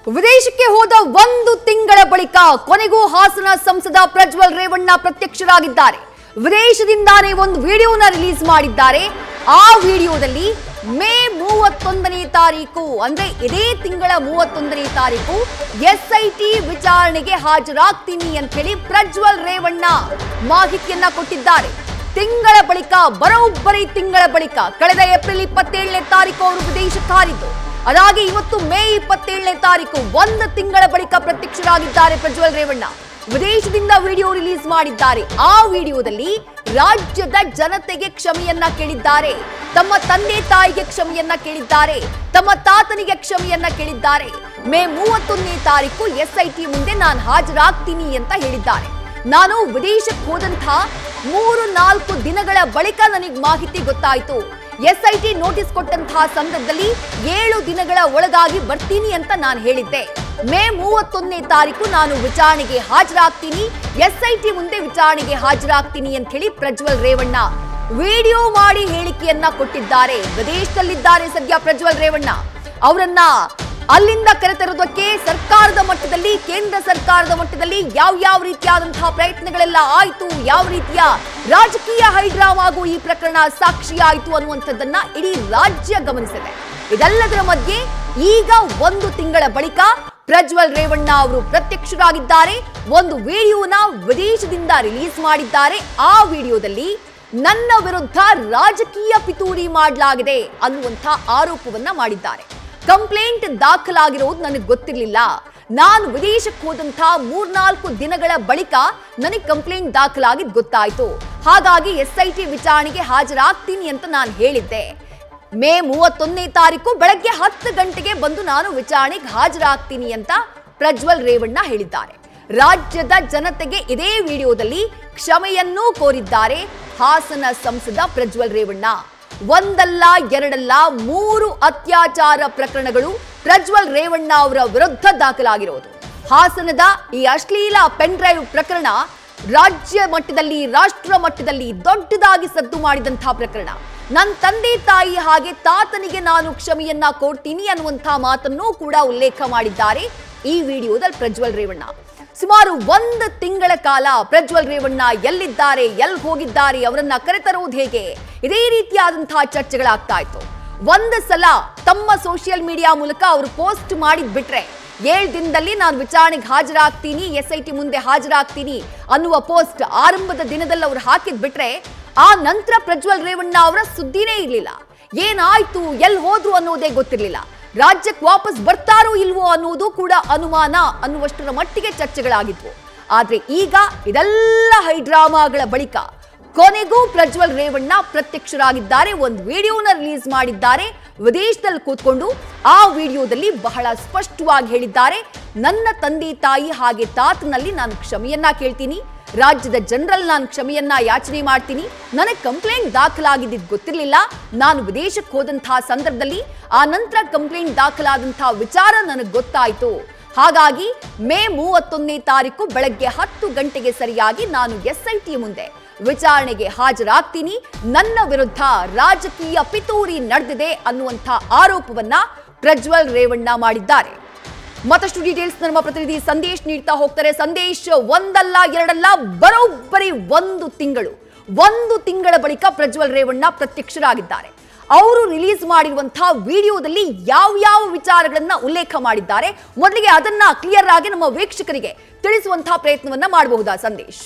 ವಿದೇಶಕ್ಕೆ ಹೋದ ಒಂದು ತಿಂಗಳ ಬಳಿಕ ಕೊನೆಗೂ ಹಾಸನ ಸಂಸದ ಪ್ರಜ್ವಲ್ ರೇವಣ್ಣ ಪ್ರತ್ಯಕ್ಷರಾಗಿದ್ದಾರೆ ವಿದೇಶದಿಂದಾನೇ ಒಂದು ವಿಡಿಯೋನ ರಿಲೀಸ್ ಮಾಡಿದ್ದಾರೆ ಆ ವಿಡಿಯೋದಲ್ಲಿ ಮೇ ಮೂವತ್ತೊಂದನೇ ತಾರೀಕು ಅಂದ್ರೆ ಇದೇ ತಿಂಗಳ ಮೂವತ್ತೊಂದನೇ ತಾರೀಕು ಎಸ್ಐಟಿ ವಿಚಾರಣೆಗೆ ಹಾಜರಾಗ್ತೀನಿ ಅಂತ ಹೇಳಿ ಪ್ರಜ್ವಲ್ ರೇವಣ್ಣ ಮಾಹಿತಿಯನ್ನ ಕೊಟ್ಟಿದ್ದಾರೆ ತಿಂಗಳ ಬಳಿಕ ಬರೋಬ್ಬರಿ ತಿಂಗಳ ಬಳಿಕ ಕಳೆದ ಏಪ್ರಿಲ್ ಇಪ್ಪತ್ತೇಳನೇ ತಾರೀಕು ಅವರು ವಿದೇಶಕ್ಕೆ ಹಾರಿದ್ದು ಅದಾಗಿ ಇವತ್ತು ಮೇ ಇಪ್ಪತ್ತೇಳನೇ ತಾರೀಕು ಒಂದು ತಿಂಗಳ ಬಳಿಕ ಪ್ರತ್ಯಕ್ಷರಾಗಿದ್ದಾರೆ ಪ್ರಜ್ವಲ್ ರೇವಣ್ಣ ವಿದೇಶದಿಂದ ವಿಡಿಯೋ ರಿಲೀಸ್ ಮಾಡಿದ್ದಾರೆ ಆ ವಿಡಿಯೋದಲ್ಲಿ ರಾಜ್ಯದ ಜನತೆಗೆ ಕ್ಷಮೆಯನ್ನ ಕೇಳಿದ್ದಾರೆ ತಮ್ಮ ತಂದೆ ತಾಯಿಗೆ ಕ್ಷಮೆಯನ್ನ ಕೇಳಿದ್ದಾರೆ ತಮ್ಮ ತಾತನಿಗೆ ಕ್ಷಮೆಯನ್ನ ಕೇಳಿದ್ದಾರೆ ಮೇ ಮೂವತ್ತೊಂದನೇ ತಾರೀಕು ಎಸ್ಐಟಿ ಮುಂದೆ ನಾನು ಹಾಜರಾಗ್ತೀನಿ ಅಂತ ಹೇಳಿದ್ದಾರೆ ನಾನು ವಿದೇಶಕ್ಕೆ ಹೋದಂಥ ಮೂರು ನಾಲ್ಕು ದಿನಗಳ ಬಳಿಕ ನನಗೆ ಮಾಹಿತಿ ಗೊತ್ತಾಯ್ತು ಎಸ್ಐಟಿ ನೋಟಿಸ್ ಕೊಟ್ಟಂತಹ ಸಂದರ್ಭದಲ್ಲಿ ಏಳು ದಿನಗಳ ಒಳಗಾಗಿ ಬರ್ತೀನಿ ಅಂತ ನಾನು ಹೇಳಿದ್ದೆ ಮೇ ಮೂವತ್ತೊಂದನೇ ತಾರೀಕು ನಾನು ವಿಚಾರಣೆಗೆ ಹಾಜರಾಗ್ತೀನಿ ಎಸ್ಐಟಿ ಮುಂದೆ ವಿಚಾರಣೆಗೆ ಹಾಜರಾಗ್ತೀನಿ ಅಂತ ಹೇಳಿ ಪ್ರಜ್ವಲ್ ರೇವಣ್ಣ ವಿಡಿಯೋ ಮಾಡಿ ಹೇಳಿಕೆಯನ್ನ ಕೊಟ್ಟಿದ್ದಾರೆ ವಿದೇಶದಲ್ಲಿದ್ದಾರೆ ಸದ್ಯ ಪ್ರಜ್ವಲ್ ರೇವಣ್ಣ ಅವರನ್ನ ಅಲ್ಲಿಂದ ಕರೆತರೋದಕ್ಕೆ ಸರ್ಕಾರದ ಮಟ್ಟದಲ್ಲಿ ಕೇಂದ್ರ ಸರ್ಕಾರದ ಮಟ್ಟದಲ್ಲಿ ಯಾವ ಯಾವ ರೀತಿಯಾದಂತಹ ಪ್ರಯತ್ನಗಳೆಲ್ಲ ಆಯ್ತು ಯಾವ ರೀತಿಯ ರಾಜಕೀಯ ಹೈಡ್ರಾಮಾಗೂ ಈ ಪ್ರಕರಣ ಸಾಕ್ಷಿಯಾಯಿತು ಅನ್ನುವಂಥದ್ದನ್ನ ಇಡೀ ರಾಜ್ಯ ಗಮನಿಸಿದೆ ಇದೆಲ್ಲದರ ಮಧ್ಯೆ ಈಗ ಒಂದು ತಿಂಗಳ ಬಳಿಕ ಪ್ರಜ್ವಲ್ ರೇವಣ್ಣ ಅವರು ಪ್ರತ್ಯಕ್ಷರಾಗಿದ್ದಾರೆ ಒಂದು ವಿಡಿಯೋನ ವಿದೇಶದಿಂದ ರಿಲೀಸ್ ಮಾಡಿದ್ದಾರೆ ಆ ವಿಡಿಯೋದಲ್ಲಿ ನನ್ನ ವಿರುದ್ಧ ರಾಜಕೀಯ ಪಿತೂರಿ ಮಾಡಲಾಗಿದೆ ಅನ್ನುವಂಥ ಆರೋಪವನ್ನ ಮಾಡಿದ್ದಾರೆ ಕಂಪ್ಲೇಂಟ್ ದಾಖಲಾಗಿರೋದು ನನಗೆ ಗೊತ್ತಿರಲಿಲ್ಲ ನಾನು ವಿದೇಶಕ್ಕೆ ಹೋದಂಥ ಮೂರ್ನಾಲ್ಕು ದಿನಗಳ ಬಳಿಕ ನನಗೆ ಕಂಪ್ಲೇಂಟ್ ದಾಖಲಾಗಿದ್ದು ಗೊತ್ತಾಯ್ತು ಹಾಗಾಗಿ ಎಸ್ಐಟಿ ವಿಚಾರಣೆಗೆ ಹಾಜರಾಗ್ತೀನಿ ಅಂತ ನಾನು ಹೇಳಿದ್ದೆ ಮೇ ಮೂವತ್ತೊಂದನೇ ತಾರೀಕು ಬೆಳಗ್ಗೆ ಹತ್ತು ಗಂಟೆಗೆ ಬಂದು ನಾನು ವಿಚಾರಣೆಗೆ ಹಾಜರಾಗ್ತೀನಿ ಅಂತ ಪ್ರಜ್ವಲ್ ರೇವಣ್ಣ ಹೇಳಿದ್ದಾರೆ ರಾಜ್ಯದ ಜನತೆಗೆ ಇದೇ ವಿಡಿಯೋದಲ್ಲಿ ಕ್ಷಮೆಯನ್ನೂ ಕೋರಿದ್ದಾರೆ ಹಾಸನ ಸಂಸದ ಪ್ರಜ್ವಲ್ ರೇವಣ್ಣ ಒಂದಲ್ಲ ಎರಡಲ್ಲ ಮೂರು ಅತ್ಯಾಚಾರ ಪ್ರಕರಣಗಳು ಪ್ರಜ್ವಲ್ ರೇವಣ್ಣ ಅವರ ವಿರುದ್ಧ ದಾಖಲಾಗಿರೋದು ಹಾಸನದ ಈ ಅಶ್ಲೀಲ ಪೆನ್ ಡ್ರೈವ್ ಪ್ರಕರಣ ರಾಜ್ಯ ಮಟ್ಟದಲ್ಲಿ ರಾಷ್ಟ್ರ ಮಟ್ಟದಲ್ಲಿ ದೊಡ್ಡದಾಗಿ ಸದ್ದು ಮಾಡಿದಂತಹ ಪ್ರಕರಣ ನನ್ನ ತಂದೆ ತಾಯಿ ಹಾಗೆ ತಾತನಿಗೆ ನಾನು ಕ್ಷಮೆಯನ್ನ ಕೊಡ್ತೀನಿ ಅನ್ನುವಂಥ ಮಾತನ್ನು ಕೂಡ ಉಲ್ಲೇಖ ಮಾಡಿದ್ದಾರೆ ಈ ವಿಡಿಯೋದಲ್ಲಿ ಪ್ರಜ್ವಲ್ ರೇವಣ್ಣ ಸುಮಾರು ಒಂದು ತಿಂಗಳ ಕಾಲ ಪ್ರಜ್ವಲ್ ರೇವಣ್ಣ ಎಲ್ಲಿದ್ದಾರೆ ಎಲ್ಲಿ ಹೋಗಿದ್ದಾರೆ ಅವರನ್ನ ಕರೆತರುವುದು ಹೇಗೆ ಇದೇ ರೀತಿಯಾದಂತಹ ಚರ್ಚೆಗಳಾಗ್ತಾ ಇತ್ತು ಒಂದು ಸಲ ತಮ್ಮ ಸೋಷಿಯಲ್ ಮೀಡಿಯಾ ಮೂಲಕ ಅವರು ಪೋಸ್ಟ್ ಮಾಡಿದ್ ಬಿಟ್ರೆ ಏಳು ದಿನದಲ್ಲಿ ನಾನು ವಿಚಾರಣೆಗೆ ಹಾಜರಾಗ್ತೀನಿ ಎಸ್ ಐ ಟಿ ಮುಂದೆ ಹಾಜರಾಗ್ತೀನಿ ಅನ್ನುವ ಪೋಸ್ಟ್ ಆರಂಭದ ದಿನದಲ್ಲಿ ಅವ್ರು ಹಾಕಿದ್ ಬಿಟ್ರೆ ಆ ನಂತರ ಪ್ರಜ್ವಲ್ ರೇವಣ್ಣ ಅವರ ಸುದ್ದಿನೇ ಇರಲಿಲ್ಲ ಏನಾಯ್ತು ಎಲ್ಲಿ ಹೋದ್ರು ಅನ್ನೋದೇ ಗೊತ್ತಿರಲಿಲ್ಲ ರಾಜ್ಯಕ್ಕೆ ವಾಪಸ್ ಬರ್ತಾರೋ ಇಲ್ವೋ ಅನ್ನೋದು ಕೂಡ ಅನುಮಾನ ಅನ್ನುವಷ್ಟರ ಮಟ್ಟಿಗೆ ಚರ್ಚೆಗಳಾಗಿದ್ವು ಆದ್ರೆ ಈಗ ಇದೆಲ್ಲ ಹೈಡ್ರಾಮಾಗಳ ಬಳಿಕ ಕೊನೆಗೂ ಪ್ರಜ್ವಲ್ ರೇವಣ್ಣ ಪ್ರತ್ಯಕ್ಷರಾಗಿದ್ದಾರೆ ಒಂದು ವಿಡಿಯೋನ ರಿಲೀಸ್ ಮಾಡಿದ್ದಾರೆ ವಿದೇಶದಲ್ಲಿ ಕೂತ್ಕೊಂಡು ಆ ವಿಡಿಯೋದಲ್ಲಿ ಬಹಳ ಸ್ಪಷ್ಟವಾಗಿ ಹೇಳಿದ್ದಾರೆ ನನ್ನ ತಂದೆ ತಾಯಿ ಹಾಗೆ ತಾತನಲ್ಲಿ ನಾನು ಕ್ಷಮೆಯನ್ನ ಕೇಳ್ತೀನಿ ರಾಜ್ಯದ ಜನರಲ್ಲಿ ನಾನು ಕ್ಷಮೆಯನ್ನ ಯಾಚನೆ ಮಾಡ್ತೀನಿ ನನಗೆ ಕಂಪ್ಲೇಂಟ್ ದಾಖಲಾಗಿದ್ದು ಗೊತ್ತಿರಲಿಲ್ಲ ನಾನು ವಿದೇಶಕ್ಕೆ ಹೋದಂತಹ ಸಂದರ್ಭದಲ್ಲಿ ಆ ನಂತರ ಕಂಪ್ಲೇಂಟ್ ದಾಖಲಾದಂತಹ ವಿಚಾರ ನನಗೆ ಗೊತ್ತಾಯ್ತು ಹಾಗಾಗಿ ಮೇ ಮೂವತ್ತೊಂದನೇ ತಾರೀಕು ಬೆಳಗ್ಗೆ ಹತ್ತು ಗಂಟೆಗೆ ಸರಿಯಾಗಿ ನಾನು ಎಸ್ಐಟಿ ಮುಂದೆ ವಿಚಾರಣೆಗೆ ಹಾಜರಾಗ್ತೀನಿ ನನ್ನ ವಿರುದ್ಧ ರಾಜಕೀಯ ಪಿತೂರಿ ನಡೆದಿದೆ ಅನ್ನುವಂಥ ಆರೋಪವನ್ನ ಪ್ರಜ್ವಲ್ ರೇವಣ್ಣ ಮಾಡಿದ್ದಾರೆ ಮತ್ತಷ್ಟು ಡೀಟೇಲ್ಸ್ ನಮ್ಮ ಪ್ರತಿನಿಧಿ ಸಂದೇಶ್ ನೀಡ್ತಾ ಹೋಗ್ತಾರೆ ಸಂದೇಶ್ ಒಂದಲ್ಲ ಎರಡಲ್ಲ ಬರೋಬ್ಬರಿ ಒಂದು ತಿಂಗಳು ಒಂದು ತಿಂಗಳ ಬಳಿಕ ಪ್ರಜ್ವಲ್ ರೇವಣ್ಣ ಪ್ರತ್ಯಕ್ಷರಾಗಿದ್ದಾರೆ ಅವರು ರಿಲೀಸ್ ಮಾಡಿರುವಂತಹ ವಿಡಿಯೋದಲ್ಲಿ ಯಾವ ಯಾವ ವಿಚಾರಗಳನ್ನ ಉಲ್ಲೇಖ ಮಾಡಿದ್ದಾರೆ ಮೊದಲಿಗೆ ಅದನ್ನ ಕ್ಲಿಯರ್ ಆಗಿ ನಮ್ಮ ವೀಕ್ಷಕರಿಗೆ ತಿಳಿಸುವಂತಹ ಪ್ರಯತ್ನವನ್ನ ಮಾಡಬಹುದಾ ಸಂದೇಶ್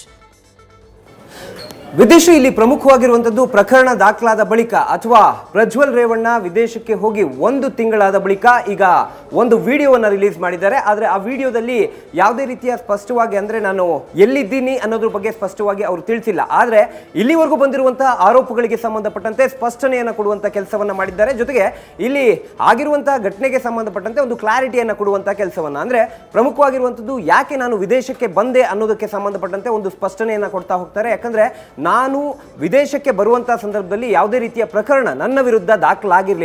ವಿದೇಶಿ ಇಲ್ಲಿ ಪ್ರಮುಖವಾಗಿರುವಂತದ್ದು ಪ್ರಕರಣ ದಾಖಲಾದ ಬಳಿಕ ಅಥವಾ ಪ್ರಜ್ವಲ್ ರೇವಣ್ಣ ವಿದೇಶಕ್ಕೆ ಹೋಗಿ ಒಂದು ತಿಂಗಳಾದ ಬಳಿಕ ಈಗ ಒಂದು ವಿಡಿಯೋವನ್ನ ರಿಲೀಸ್ ಮಾಡಿದ್ದಾರೆ ಆದರೆ ಆ ವಿಡಿಯೋದಲ್ಲಿ ಯಾವುದೇ ರೀತಿಯ ಸ್ಪಷ್ಟವಾಗಿ ಅಂದ್ರೆ ನಾನು ಎಲ್ಲಿದ್ದೀನಿ ಅನ್ನೋದ್ರ ಬಗ್ಗೆ ಸ್ಪಷ್ಟವಾಗಿ ಅವರು ತಿಳಿಸಿಲ್ಲ ಆದರೆ ಇಲ್ಲಿವರೆಗೂ ಬಂದಿರುವಂತಹ ಆರೋಪಗಳಿಗೆ ಸಂಬಂಧಪಟ್ಟಂತೆ ಸ್ಪಷ್ಟನೆಯನ್ನು ಕೊಡುವಂತ ಕೆಲಸವನ್ನ ಮಾಡಿದ್ದಾರೆ ಜೊತೆಗೆ ಇಲ್ಲಿ ಆಗಿರುವಂತಹ ಘಟನೆಗೆ ಸಂಬಂಧಪಟ್ಟಂತೆ ಒಂದು ಕ್ಲಾರಿಟಿಯನ್ನು ಕೊಡುವಂತಹ ಕೆಲಸವನ್ನ ಅಂದ್ರೆ ಪ್ರಮುಖವಾಗಿರುವಂತದ್ದು ಯಾಕೆ ನಾನು ವಿದೇಶಕ್ಕೆ ಬಂದೆ ಅನ್ನೋದಕ್ಕೆ ಸಂಬಂಧಪಟ್ಟಂತೆ ಒಂದು ಸ್ಪಷ್ಟನೆಯನ್ನ ಕೊಡ್ತಾ ಹೋಗ್ತಾರೆ ಯಾಕಂದ್ರೆ ನಾನು ವಿದೇಶಕ್ಕೆ ಬರುವಂತಹ ಸಂದರ್ಭದಲ್ಲಿ ಯಾವುದೇ ರೀತಿಯ ಪ್ರಕರಣ ನನ್ನ ವಿರುದ್ಧ ದಾಖಲಾಗಿರಲಿಲ್ಲ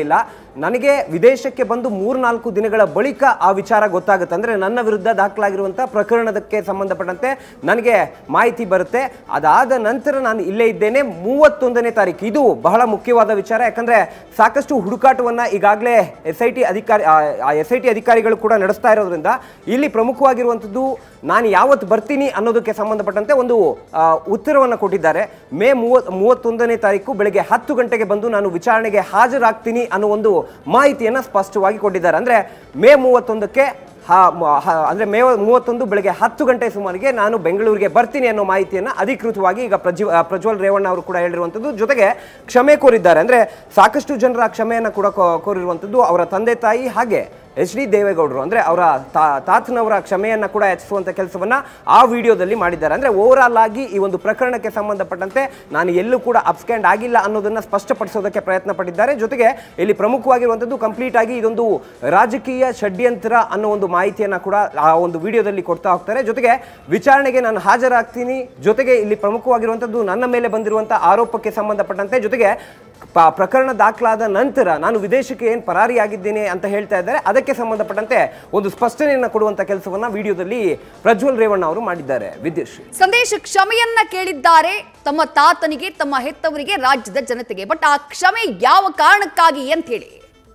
ನನಗೆ ವಿದೇಶಕ್ಕೆ ಬಂದು ಮೂರ್ನಾಲ್ಕು ದಿನಗಳ ಬಳಿಕ ಆ ವಿಚಾರ ಗೊತ್ತಾಗುತ್ತೆ ಅಂದ್ರೆ ನನ್ನ ವಿರುದ್ಧ ದಾಖಲಾಗಿರುವಂತಹ ಪ್ರಕರಣದಕ್ಕೆ ಸಂಬಂಧಪಟ್ಟಂತೆ ನನಗೆ ಮಾಹಿತಿ ಬರುತ್ತೆ ಅದಾದ ನಂತರ ನಾನು ಇಲ್ಲೇ ಇದ್ದೇನೆ ಮೂವತ್ತೊಂದನೇ ತಾರೀಕು ಇದು ಬಹಳ ಮುಖ್ಯವಾದ ವಿಚಾರ ಯಾಕಂದ್ರೆ ಸಾಕಷ್ಟು ಹುಡುಕಾಟವನ್ನ ಈಗಾಗಲೇ ಎಸ್ ಐ ಟಿ ಅಧಿಕಾರಿ ಎಸ್ ಐ ಟಿ ಅಧಿಕಾರಿಗಳು ಕೂಡ ನಡೆಸ್ತಾ ಇರೋದ್ರಿಂದ ಇಲ್ಲಿ ಪ್ರಮುಖವಾಗಿರುವಂಥದ್ದು ನಾನು ಯಾವತ್ತು ಬರ್ತೀನಿ ಅನ್ನೋದಕ್ಕೆ ಸಂಬಂಧಪಟ್ಟಂತೆ ಒಂದು ಆ, ಉತ್ತರವನ್ನು ಕೊಟ್ಟಿದ್ದಾರೆ ಮೇ ಮೂವತ್ ಮೂವತ್ತೊಂದನೇ ತಾರೀಕು ಬೆಳಗ್ಗೆ ಹತ್ತು ಗಂಟೆಗೆ ಬಂದು ನಾನು ವಿಚಾರಣೆಗೆ ಹಾಜರಾಗ್ತೀನಿ ಅನ್ನೋ ಒಂದು ಮಾಹಿತಿಯನ್ನು ಸ್ಪಷ್ಟವಾಗಿ ಕೊಟ್ಟಿದ್ದಾರೆ ಅಂದ್ರೆ ಮೇ ಮೂವತ್ತೊಂದಕ್ಕೆ ಹಾ- ಮ- ಹ- ಅಂದ್ರೆ ಮೇ ಮೂವತ್ತೊಂದು ಬೆಳಗ್ಗೆ ಹತ್ತು ಗಂಟೆ ಸುಮಾರಿಗೆ ನಾನು ಬೆಂಗಳೂರಿಗೆ ಬರ್ತೀನಿ ಅನ್ನೋ ಮಾಹಿತಿಯನ್ನು ಅಧಿಕೃತವಾಗಿ ಈಗ ಪ್ರಜ್ವ ಆ, ಪ್ರಜ್ವಲ್ ರೇವಣ್ಣ ಅವರು ಕೂಡ ಹೇಳಿರುವಂಥದ್ದು ಜೊತೆಗೆ ಕ್ಷಮೆ ಕೋರಿದ್ದಾರೆ ಅಂದ್ರೆ ಸಾಕಷ್ಟು ಜನರ ಕ್ಷಮೆಯನ್ನು ಕೂಡ ಕೋ- ಕೋರಿರುವಂಥದ್ದು ಅವರ ತಂದೆ ತಾಯಿ ಹಾಗೆ ಎಚ್ ಡಿ ದೇವೇಗೌಡರು ಅಂದ್ರೆ ಅವರ ತಾ- ತಾತನವರ ಕ್ಷಮೆಯನ್ನ ಕೂಡ ಹೆಚ್ಚಿಸುವಂತ ಕೆಲಸವನ್ನ ಆ ವಿಡಿಯೋದಲ್ಲಿ ಮಾಡಿದ್ದಾರೆ ಅಂದ್ರೆ ಓವರ್ ಆಲ್ ಆಗಿ ಈ ಒಂದು ಪ್ರಕರಣಕ್ಕೆ ಸಂಬಂಧಪಟ್ಟಂತೆ ನಾನು ಎಲ್ಲೂ ಕೂಡ ಅಬ್ಸ್ಕ್ಯಾಂಡ್ ಆಗಿಲ್ಲ ಅನ್ನೋದನ್ನ ಸ್ಪಷ್ಟಪಡಿಸೋದಕ್ಕೆ ಪ್ರಯತ್ನ ಪಟ್ಟಿದ್ದಾರೆ ಜೊತೆಗೆ ಇಲ್ಲಿ ಪ್ರಮುಖವಾಗಿರುವಂಥದ್ದು ಕಂಪ್ಲೀಟ್ ಆಗಿ ಇದೊಂದು ರಾಜಕೀಯ ಷಡ್ಯಂತ್ರ ಅನ್ನೋ ಒಂದು ಮಾಹಿತಿಯನ್ನ ಕೂಡ ಆ ಒಂದು ವಿಡಿಯೋದಲ್ಲಿ ಕೊಡ್ತಾ ಹೋಗ್ತಾರೆ ಜೊತೆಗೆ ವಿಚಾರಣೆಗೆ ನಾನು ಹಾಜರಾಗ್ತೀನಿ ಜೊತೆಗೆ ಇಲ್ಲಿ ಪ್ರಮುಖವಾಗಿರುವಂಥದ್ದು ನನ್ನ ಮೇಲೆ ಬಂದಿರುವಂತಹ ಆರೋಪಕ್ಕೆ ಸಂಬಂಧಪಟ್ಟಂತೆ ಜೊತೆಗೆ ಪ- ಪ್ರಕರಣ ದಾಖಲಾದ ನಂತರ ನಾನು ವಿದೇಶಕ್ಕೆ ಏನು ಪರಾರಿಯಾಗಿದ್ದೇನೆ ಅಂತ ಹೇಳ್ತಾ ಇದ್ದಾರೆ ಅದಕ್ಕೆ ಸಂಬಂಧಪಟ್ಟಂತೆ ಒಂದು ಸ್ಪಷ್ಟನೆಯನ್ನು ಕೊಡುವಂತ ಕೆಲಸವನ್ನ ವಿಡಿಯೋದಲ್ಲಿ ಪ್ರಜ್ವಲ್ ರೇವಣ್ಣ ಅವರು ಮಾಡಿದ್ದಾರೆ ವಿದ್ಯುಶ್ರೀ ಸಂದೇಶ್ ಕ್ಷಮೆಯನ್ನ ಕೇಳಿದ್ದಾರೆ ತಮ್ಮ ತಾತನಿಗೆ ತಮ್ಮ ಹೆತ್ತವರಿಗೆ ರಾಜ್ಯದ ಜನತೆಗೆ ಬಟ್ ಆ ಕ್ಷಮೆ ಯಾವ ಕಾರಣಕ್ಕಾಗಿ ಅಂತ ಹೇಳಿ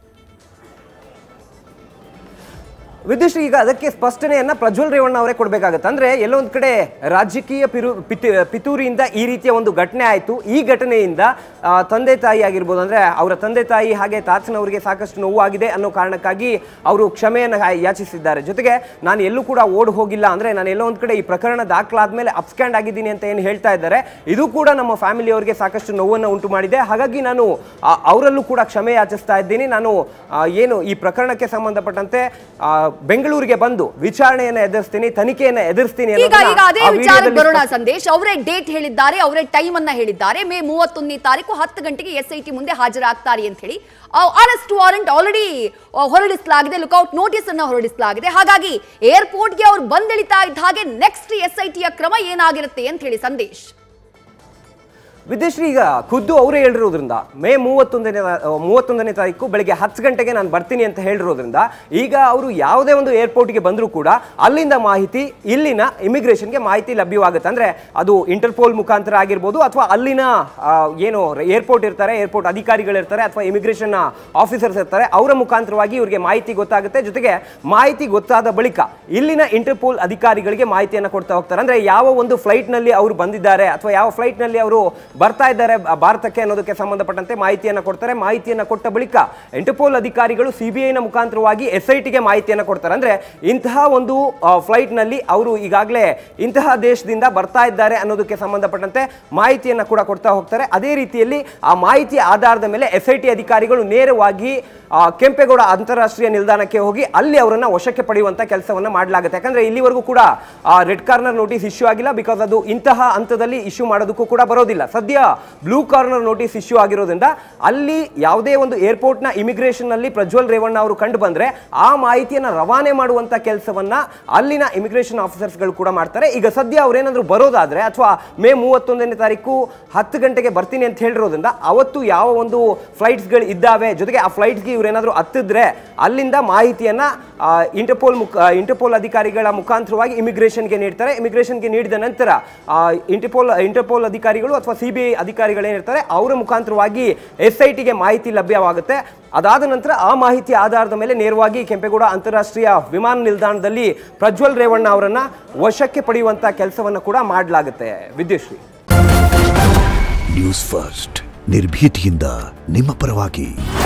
ವಿದ್ಯುಶ್ರೀ ಈಗ ಅದಕ್ಕೆ ಸ್ಪಷ್ಟನೆಯನ್ನ ಪ್ರಜ್ವಲ್ ರೇವಣ್ಣ ಅವರೇ ಕೊಡಬೇಕಾಗತ್ತೆ ಅಂದ್ರೆ ಎಲ್ಲೋ ಒಂದ್ ಕಡೆ ರಾಜಕೀಯ ಪಿರು ಪಿತು ಪಿತೂರಿಯಿಂದ ಈ ರೀತಿಯ ಒಂದು ಘಟನೆ ಆಯಿತು ಈ ಘಟನೆಯಿಂದ ಆ, ತಂದೆ ತಾಯಿ ಆಗಿರ್ಬೋದು ಅಂದ್ರೆ ಅವರ ತಂದೆ ತಾಯಿ ಹಾಗೆ ತಾತನವರಿಗೆ ಸಾಕಷ್ಟು ನೋವಾಗಿದೆ ಅನ್ನೋ ಕಾರಣಕ್ಕಾಗಿ ಅವರು ಕ್ಷಮೆಯನ್ನು ಯಾ- ಯಾಚಿಸಿದ್ದಾರೆ ಜೊತೆಗೆ ನಾನು ಎಲ್ಲೂ ಕೂಡ ಓಡ್ ಹೋಗಿಲ್ಲ ಅಂದ್ರೆ ನಾನು ಎಲ್ಲೋ ಒಂದ್ ಕಡೆ ಈ ಪ್ರಕರಣ ದಾಖಲಾದ್ಮೇಲೆ ಅಪ್ಸ್ಕ್ಯಾಂಡ್ ಆಗಿದ್ದೀನಿ ಅಂತ ಏನು ಹೇಳ್ತಾ ಇದ್ದಾರೆ ಇದು ಕೂಡ ನಮ್ಮ ಫ್ಯಾಮಿಲಿಯವರಿಗೆ ಸಾಕಷ್ಟು ನೋವನ್ನು ಉಂಟು ಮಾಡಿದೆ ಹಾಗಾಗಿ ನಾನು ಆ, ಅವರಲ್ಲೂ ಕೂಡ ಕ್ಷಮೆ ಯಾಚಿಸ್ತಾ ಇದ್ದೀನಿ ನಾನು ಆ, ಏನು ಈ ಪ್ರಕರಣಕ್ಕೆ ಸಂಬಂಧಪಟ್ಟಂತೆ ಆ, ಬೆಂಗಳೂರಿಗೆ ಬಂದು ವಿಚಾರಣೆಯನ್ನು ಎದುರಿಸ್ತೀನಿ ತನಿಖೆಯನ್ನು ಎದುರಿಸ್ತೀನಿ ಈಗ ಅನ್ನೋದನ್ನ ಈಗ ಅದೇ ಆ ವಿಚಾರಕ್ಕೆ ವಿಡಿಯೋದಲ್ಲಿ ಬರೋಣ ಸಂದೇಶ್ ಅವರೇ ಡೇಟ್ ಹೇಳಿದ್ದಾರೆ ಅವರೇ ಟೈಮ್ ಅನ್ನ ಹೇಳಿದ್ದಾರೆ ಮೇ ಮೂವತ್ತೊಂದನೇ ತಾರೀಕು ಹತ್ತು ಗಂಟೆಗೆ ಎಸ್ ಐ ಟಿ ಮುಂದೆ ಹಾಜರಾಗ್ತಾರೆ ಅಂತ ಹೇಳಿ ಅರೆಸ್ಟ್ ವಾರೆಂಟ್ ಆಲ್ರೆಡಿ ಹೊರಡಿಸಲಾಗಿದೆ ಲುಕೌಟ್ ನೋಟಿಸ್ ಅನ್ನ ಹೊರಡಿಸಲಾಗಿದೆ ಹಾಗಾಗಿ ಏರ್ಪೋರ್ಟ್ಗೆ ಅವ್ರು ಬಂದಿಳಿತಾ ಇದ್ದ ಹಾಗೆ ನೆಕ್ಸ್ಟ್ ಎಸ್ ಐ ಟಿಯ ಕ್ರಮ ಏನಾಗಿರುತ್ತೆ ಅಂತ ಹೇಳಿ ಸಂದೇಶ್ ವಿದ್ಯಶ್ರೀ ಈಗ ಖುದ್ದು ಅವರೇ ಹೇಳಿರೋದ್ರಿಂದ ಮೇ ಮೂವತ್ತೊಂದನೇ ಮೂವತ್ತೊಂದನೇ ತಾರೀಕು ಬೆಳಗ್ಗೆ ಹತ್ತು ಗಂಟೆಗೆ ನಾನು ಬರ್ತೀನಿ ಅಂತ ಹೇಳಿರೋದ್ರಿಂದ ಈಗ ಅವರು ಯಾವುದೇ ಒಂದು ಏರ್ಪೋರ್ಟ್ಗೆ ಬಂದರೂ ಕೂಡ ಅಲ್ಲಿಂದ ಮಾಹಿತಿ ಇಲ್ಲಿನ ಇಮಿಗ್ರೇಷನ್ಗೆ ಮಾಹಿತಿ ಲಭ್ಯವಾಗುತ್ತೆ ಅಂದ್ರೆ ಅದು ಇಂಟರ್ಪೋಲ್ ಮುಖಾಂತರ ಆಗಿರ್ಬೋದು ಅಥವಾ ಅಲ್ಲಿನ ಆ, ಏನು ಏರ್ಪೋರ್ಟ್ ಇರ್ತಾರೆ ಏರ್ಪೋರ್ಟ್ ಅಧಿಕಾರಿಗಳಿರ್ತಾರೆ ಅಥವಾ ಇಮಿಗ್ರೇಷನ್ ಆಫೀಸರ್ಸ್ ಇರ್ತಾರೆ ಅವರ ಮುಖಾಂತರವಾಗಿ ಇವರಿಗೆ ಮಾಹಿತಿ ಗೊತ್ತಾಗುತ್ತೆ ಜೊತೆಗೆ ಮಾಹಿತಿ ಗೊತ್ತಾದ ಬಳಿಕ ಇಲ್ಲಿನ ಇಂಟರ್ಪೋಲ್ ಅಧಿಕಾರಿಗಳಿಗೆ ಮಾಹಿತಿಯನ್ನು ಕೊಡ್ತಾ ಹೋಗ್ತಾರೆ ಅಂದ್ರೆ ಯಾವ ಒಂದು ಫ್ಲೈಟ್ ನಲ್ಲಿ ಅವರು ಬಂದಿದ್ದಾರೆ ಅಥವಾ ಯಾವ ಫ್ಲೈಟ್ ನಲ್ಲಿ ಅವರು ಬರ್ತಾ ಇದ್ದಾರೆ ಬ- ಭಾರತಕ್ಕೆ ಅನ್ನೋದಕ್ಕೆ ಸಂಬಂಧಪಟ್ಟಂತೆ ಮಾಹಿತಿಯನ್ನು ಕೊಡ್ತಾರೆ ಮಾಹಿತಿಯನ್ನು ಕೊಟ್ಟ ಬಳಿಕ ಇಂಟರ್ಪೋಲ್ ಅಧಿಕಾರಿಗಳು ಸಿಬಿಐನ ಮುಖಾಂತರವಾಗಿ ಎಸ್ ಐ ಟಿಗೆ ಮಾಹಿತಿಯನ್ನು ಕೊಡ್ತಾರೆ ಅಂದ್ರೆ ಇಂತಹ ಒಂದು ಫ್ಲೈಟ್ ನಲ್ಲಿ ಅವರು ಈಗಾಗಲೇ ಇಂತಹ ದೇಶದಿಂದ ಬರ್ತಾ ಇದ್ದಾರೆ ಅನ್ನೋದಕ್ಕೆ ಸಂಬಂಧಪಟ್ಟಂತೆ ಮಾಹಿತಿಯನ್ನು ಕೂಡ ಕೊಡ್ತಾ ಹೋಗ್ತಾರೆ ಅದೇ ರೀತಿಯಲ್ಲಿ ಆ ಮಾಹಿತಿ ಆಧಾರದ ಮೇಲೆ ಎಸ್ ಐ ಟಿ ಅಧಿಕಾರಿಗಳು ನೇರವಾಗಿ ಆ, ಕೆಂಪೇಗೌಡ ಅಂತಾರಾಷ್ಟ್ರೀಯ ನಿಲ್ದಾಣಕ್ಕೆ ಹೋಗಿ ಅಲ್ಲಿ ಅವರನ್ನ ವಶಕ್ಕೆ ಪಡೆಯುವಂತ ಕೆಲಸವನ್ನ ಮಾಡಲಾಗುತ್ತೆ ಯಾಕಂದ್ರೆ ಇಲ್ಲಿವರೆಗೂ ಕೂಡ ರೆಡ್ ಕಾರ್ನರ್ ನೋಟಿಸ್ ಇಶ್ಯೂ ಆಗಿಲ್ಲ ಬಿಕಾಸ್ ಅದು ಇಂತಹ ಹಂತದಲ್ಲಿ ಇಶ್ಯೂ ಮಾಡೋದಕ್ಕೂ ಕೂಡ ಬರೋದಿಲ್ಲ ಸದ್ಯ ಬ್ಲೂ ಕಾರ್ನರ್ ನೋಟಿಸ್ ಇಶ್ಯೂ ಆಗಿರೋದ್ರಿಂದ ಅಲ್ಲಿ ಯಾವುದೇ ಒಂದು ಏರ್ಪೋರ್ಟ್ ನ ಇಮಿಗ್ರೇಷನ್ ನಲ್ಲಿ ಪ್ರಜ್ವಲ್ ರೇವಣ್ಣ ಅವರು ಕಂಡು ಬಂದ್ರೆ ಆ ಮಾಹಿತಿಯನ್ನ ರವಾನೆ ಮಾಡುವಂತ ಕೆಲಸವನ್ನ ಅಲ್ಲಿನ ಇಮಿಗ್ರೇಷನ್ ಆಫೀಸರ್ಸ್ಗಳು ಕೂಡ ಮಾಡ್ತಾರೆ ಈಗ ಸದ್ಯ ಅವ್ರೇನಾದ್ರೂ ಬರೋದಾದ್ರೆ ಅಥವಾ ಮೇ ಮೂವತ್ತೊಂದನೇ ತಾರೀಕು ಹತ್ತು ಗಂಟೆಗೆ ಬರ್ತೀನಿ ಅಂತ ಹೇಳಿರೋದ್ರಿಂದ ಅವತ್ತು ಯಾವ ಒಂದು ಫ್ಲೈಟ್ಸ್ಗಳು ಇದ್ದಾವೆ ಜೊತೆಗೆ ಆ ಫ್ಲೈಟ್ಸ್ಗೆ ಇವ್ರೇನಾದ್ರೂ ಹತ್ತಿದ್ರೆ ಅಲ್ಲಿಂದ ಮಾಹಿತಿಯನ್ನ ಆ, ಇಂಟರ್ಪೋಲ್ ಮುಖ ಇಂಟರ್ಪೋಲ್ ಅಧಿಕಾರಿಗಳ ಮುಖಾಂತರವಾಗಿ ಇಮಿಗ್ರೇಷನ್ಗೆ ನೀಡ್ತಾರೆ ಇಮಿಗ್ರೇಷನ್ಗೆ ನೀಡಿದ ನಂತರ ಆ, ಇಂಟರ್ಪೋಲ್ ಇಂಟರ್ಪೋಲ್ ಅಧಿಕಾರಿಗಳು ಅಥವಾ ಸಿ ಬಿ ಐ ಅಧಿಕಾರಿಗಳೇನಿರ್ತಾರೆ ಅವರ ಮುಖಾಂತರವಾಗಿ ಎಸ್ ಐ ಟಿಗೆ ಮಾಹಿತಿ ಲಭ್ಯವಾಗುತ್ತೆ ಅದಾದ ನಂತರ ಆ ಮಾಹಿತಿ ಆಧಾರದ ಮೇಲೆ ನೇರವಾಗಿ ಕೆಂಪೇಗೌಡ ಅಂತಾರಾಷ್ಟ್ರೀಯ ವಿಮಾನ ನಿಲ್ದಾಣದಲ್ಲಿ ಪ್ರಜ್ವಲ್ ರೇವಣ್ಣ ಅವರನ್ನ ವಶಕ್ಕೆ ಪಡೆಯುವಂತ ಕೆಲಸವನ್ನು ಕೂಡ ಮಾಡಲಾಗುತ್ತೆ ವಿದ್ಯುಶ್ರೀ ನ್ಯೂಸ್ ಫಸ್ಟ್ ನಿರ್ಭೀತಿಯಿಂದ ನಿಮ್ಮ ಪರವಾಗಿ